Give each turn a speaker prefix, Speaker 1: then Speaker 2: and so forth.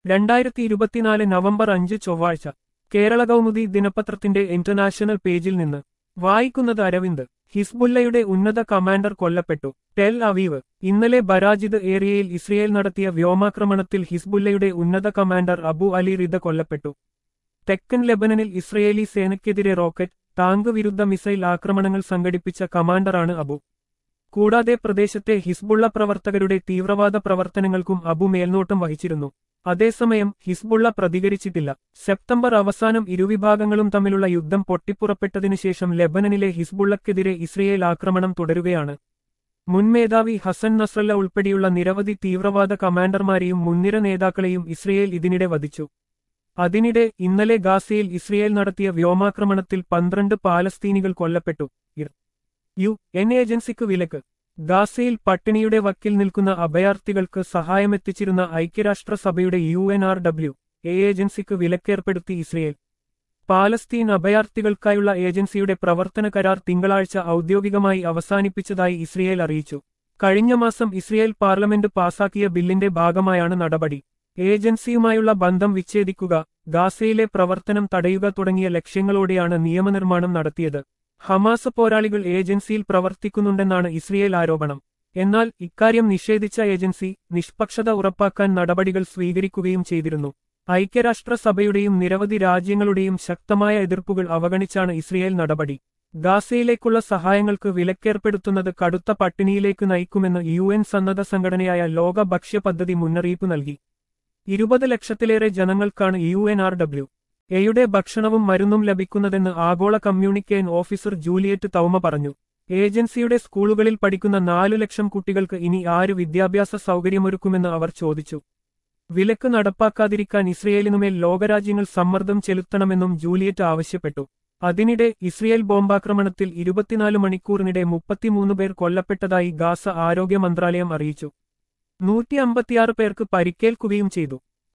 Speaker 1: രണ്ടായിരത്തി ഇരുപത്തിനാല് നവംബർ അഞ്ച് ചൊവ്വാഴ്ച കേരള കൗമുദി ദിനപത്രത്തിന്റെ ഇന്റർനാഷണൽ പേജിൽ നിന്ന് വായിക്കുന്നത് അരവിന്ദ് ഹിസ്ബുല്ലയുടെ ഉന്നത കമാൻഡർ കൊല്ലപ്പെട്ടു ടെൽ അവീവ് ഇന്നലെ ബരാജിദ് ഏരിയയിൽ ഇസ്രയേൽ നടത്തിയ വ്യോമാക്രമണത്തിൽ ഹിസ്ബുല്ലയുടെ ഉന്നത കമാൻഡർ അബു അലി റിദ കൊല്ലപ്പെട്ടു തെക്കൻ ലെബനനിൽ ഇസ്രയേലി സേനയ്ക്കെതിരെ റോക്കറ്റ് ടാങ്ക് വിരുദ്ധ മിസൈൽ ആക്രമണങ്ങൾ സംഘടിപ്പിച്ച കമാൻഡറാണ് അബു കൂടാതെ പ്രദേശത്തെ ഹിസ്ബുള്ള പ്രവർത്തകരുടെ തീവ്രവാദ പ്രവർത്തനങ്ങൾക്കും അബു മേൽനോട്ടം വഹിച്ചിരുന്നു അതേസമയം ഹിസ്ബുള്ള പ്രതികരിച്ചിട്ടില്ല സെപ്റ്റംബർ അവസാനം ഇരുവിഭാഗങ്ങളും തമ്മിലുള്ള യുദ്ധം പൊട്ടിപ്പുറപ്പെട്ടതിനു ശേഷം ലെബനനിലെ ഹിസ്ബുള്ളക്കെതിരെ ഇസ്രയേൽ ആക്രമണം തുടരുകയാണ് മുൻ മേധാവി ഹസൻ നസ്രല്ല ഉൾപ്പെടെയുള്ള നിരവധി തീവ്രവാദ കമാൻഡർമാരെയും മുൻനിര നേതാക്കളെയും ഇസ്രയേൽ ഇതിനിടെ വധിച്ചു അതിനിടെ ഇന്നലെ ഗാസയിൽ ഇസ്രയേൽ നടത്തിയ വ്യോമാക്രമണത്തിൽ പന്ത്രണ്ട് പാലസ്തീനികൾ കൊല്ലപ്പെട്ടു ഇർ യു എൻ ഏജൻസിക്ക് വിലക്ക് ഗാസയിൽ പട്ടിണിയുടെ വക്കിൽ നിൽക്കുന്ന അഭയാർത്ഥികൾക്ക് സഹായമെത്തിച്ചിരുന്ന ഐക്യരാഷ്ട്രസഭയുടെ U N R W A ഏജൻസിക്ക് വിലക്കേർപ്പെടുത്തി ഇസ്രയേൽ പാലസ്തീൻ അഭയാർത്ഥികൾക്കായുള്ള ഏജൻസിയുടെ പ്രവർത്തന കരാർ തിങ്കളാഴ്ച ഔദ്യോഗികമായി അവസാനിപ്പിച്ചതായി ഇസ്രയേൽ അറിയിച്ചു കഴിഞ്ഞ മാസം ഇസ്രയേൽ പാർലമെന്റ് പാസാക്കിയ ബില്ലിന്റെ ഭാഗമായാണ് നടപടി ഏജൻസിയുമായുള്ള ബന്ധം വിച്ഛേദിക്കുക ഗാസയിലെ പ്രവർത്തനം തടയുക തുടങ്ങിയ ലക്ഷ്യങ്ങളോടെയാണ് നിയമനിർമ്മാണം നടത്തിയത് ഹമാസ് പോരാളികൾ ഏജൻസിയിൽ പ്രവർത്തിക്കുന്നുണ്ടെന്നാണ് ഇസ്രയേൽ ആരോപണം എന്നാൽ ഇക്കാര്യം നിഷേധിച്ച ഏജൻസി നിഷ്പക്ഷത ഉറപ്പാക്കാൻ നടപടികൾ സ്വീകരിക്കുകയും ചെയ്തിരുന്നു ഐക്യരാഷ്ട്രസഭയുടെയും നിരവധി രാജ്യങ്ങളുടെയും ശക്തമായ എതിർപ്പുകൾ അവഗണിച്ചാണ് ഇസ്രയേൽ നടപടി ഗാസയിലേക്കുള്ള സഹായങ്ങൾക്ക് വിലക്കേർപ്പെടുത്തുന്നത് കടുത്ത പട്ടിണിയിലേക്ക് നയിക്കുമെന്ന് യു എൻ സന്നദ്ധ സംഘടനയായ ലോക ഭക്ഷ്യ പദ്ധതി മുന്നറിയിപ്പ് നൽകി ഇരുപത് ലക്ഷത്തിലേറെ ജനങ്ങൾക്കാണ് യു എൻ ആർ ഡബ്ല്യു എയുടെ ഭക്ഷണവും മരുന്നും ലഭിക്കുന്നതെന്ന് ആഗോള കമ്മ്യൂണിക്കേഷൻ ഓഫീസർ ജൂലിയറ്റ് തൗമ പറഞ്ഞു ഏജൻസിയുടെ സ്കൂളുകളിൽ പഠിക്കുന്ന നാലു ലക്ഷം കുട്ടികൾക്ക് ഇനി ആര് വിദ്യാഭ്യാസ സൗകര്യമൊരുക്കുമെന്ന് അവർ ചോദിച്ചു വിലക്ക് നടപ്പാക്കാതിരിക്കാൻ ഇസ്രയേലിനുമേൽ ലോകരാജ്യങ്ങൾ സമ്മർദ്ദം ചെലുത്തണമെന്നും ജൂലിയറ്റ് ആവശ്യപ്പെട്ടു അതിനിടെ ഇസ്രയേൽ ബോംബാക്രമണത്തിൽ ഇരുപത്തിനാല് മണിക്കൂറിനിടെ മുപ്പത്തിമൂന്ന് പേർ കൊല്ലപ്പെട്ടതായി ഗാസ ആരോഗ്യ മന്ത്രാലയം അറിയിച്ചു നൂറ്റി അമ്പത്തിയാറ് പേർക്ക് പരിക്കേൽക്കുകയും ചെയ്തു